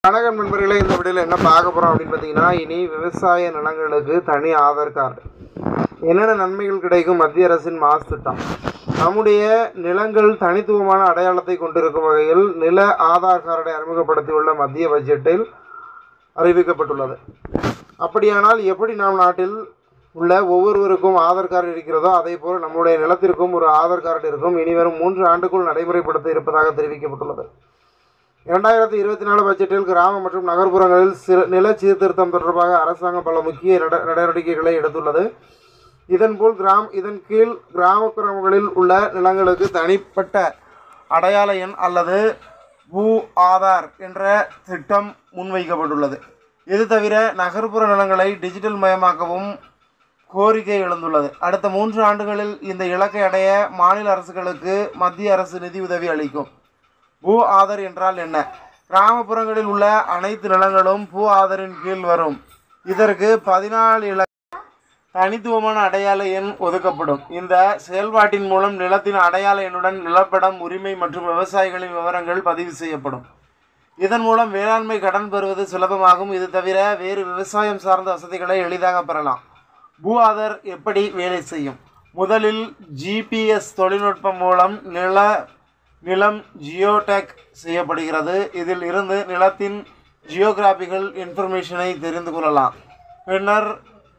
வணக்கம் நண்பர்களே இந்த வீடியோவில் என்ன பார்க்க போகிறோம் அப்படின்னு பார்த்தீங்கன்னா இனி விவசாய நிலங்களுக்கு தனி ஆதார் கார்டு என்னென்ன நன்மைகள் கிடைக்கும் மத்திய அரசின் மாஸ் திட்டம் நம்முடைய நிலங்கள் தனித்துவமான அடையாளத்தை கொண்டிருக்கும் வகையில் நில ஆதார் கார்டை அறிமுகப்படுத்தியுள்ள மத்திய பட்ஜெட்டில் அறிவிக்கப்பட்டுள்ளது அப்படியானால் எப்படி நாம் நாட்டில் உள்ள ஒவ்வொருவருக்கும் ஆதார் கார்டு இருக்கிறதோ அதே போல் நம்முடைய நிலத்திற்கும் ஒரு ஆதார் கார்டு இருக்கும் இனி வரும் மூன்று ஆண்டுக்குள் நடைமுறைப்படுத்த இருப்பதாக தெரிவிக்கப்பட்டுள்ளது இரண்டாயிரத்தி இருபத்தி நாலு பட்ஜெட்டில் கிராம மற்றும் நகர்ப்புறங்களில் சிறு நில சீர்திருத்தம் தொடர்பாக அரசாங்கம் பல முக்கிய நட நடவடிக்கைகளை எடுத்துள்ளது இதன்போல் கிராம் இதன் கீழ் கிராமப்புறங்களில் உள்ள நிலங்களுக்கு தனிப்பட்ட அடையாள எண் அல்லது பூ ஆதார் என்ற திட்டம் முன்வைக்கப்பட்டுள்ளது இது தவிர நகர்ப்புற நிலங்களை டிஜிட்டல் மயமாக்கவும் கோரிக்கை எழுந்துள்ளது அடுத்த மூன்று ஆண்டுகளில் இந்த இலக்கை அடைய மாநில அரசுகளுக்கு மத்திய அரசு நிதியுதவி அளிக்கும் பூ ஆதர் என்றால் என்ன கிராமப்புறங்களில் உள்ள அனைத்து நிலங்களும் பூ ஆதரின் கீழ் வரும் இதற்கு பதினாலு இல தனித்துவமான அடையாள எண் ஒதுக்கப்படும் இந்த செயல்பாட்டின் மூலம் நிலத்தின் அடையாள எண்ணுடன் நிலப்படம் உரிமை மற்றும் விவசாயிகளின் விவரங்கள் பதிவு செய்யப்படும் இதன் மூலம் வேளாண்மை கடன் பெறுவது சுலபமாகும் இது தவிர வேறு விவசாயம் சார்ந்த வசதிகளை எளிதாக பெறலாம் பூ ஆதர் எப்படி வேலை செய்யும் முதலில் ஜிபிஎஸ் தொழில்நுட்பம் மூலம் நில நிலம் ஜியோடெக் செய்யப்படுகிறது இதில் இருந்து நிலத்தின் ஜியோகிராபிக்கல் இன்ஃபர்மேஷனை தெரிந்து கொள்ளலாம் பின்னர்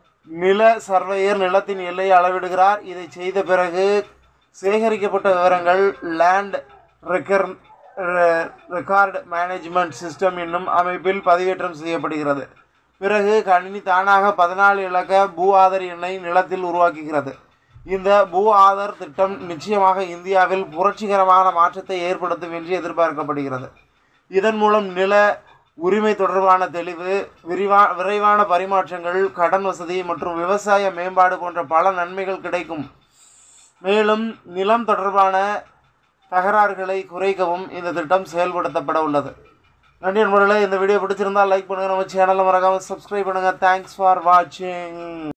நில சர்வேயர் நிலத்தின் எல்லையை அளவிடுகிறார் இதை செய்த பிறகு சேகரிக்கப்பட்ட விவரங்கள் லேண்ட் ரெக்கர் ரெக்கார்டு மேனேஜ்மெண்ட் சிஸ்டம் என்னும் அமைப்பில் பதிவேற்றம் செய்யப்படுகிறது பிறகு கணினி தானாக பதினாலு இலக்க பூ ஆதர் எண்ணை நிலத்தில் உருவாக்குகிறது இந்த பூ ஆதர் திட்டம் நிச்சயமாக இந்தியாவில் புரட்சிகரமான மாற்றத்தை ஏற்படுத்தும் என்று எதிர்பார்க்கப்படுகிறது இதன் மூலம் நில உரிமை தொடர்பான தெளிவு விரிவா விரைவான பரிமாற்றங்கள் கடன் வசதி மற்றும் விவசாய மேம்பாடு போன்ற பல நன்மைகள் கிடைக்கும் மேலும் நிலம் தொடர்பான தகராறுகளை குறைக்கவும் இந்த திட்டம் செயல்படுத்தப்பட உள்ளது நன்றி நண்பர்களே இந்த வீடியோ பிடிச்சிருந்தால் லைக் பண்ணுங்கள் நம்ம சேனலை மறக்காமல் சப்ஸ்கிரைப் பண்ணுங்கள் தேங்க்ஸ் ஃபார் வாட்சிங்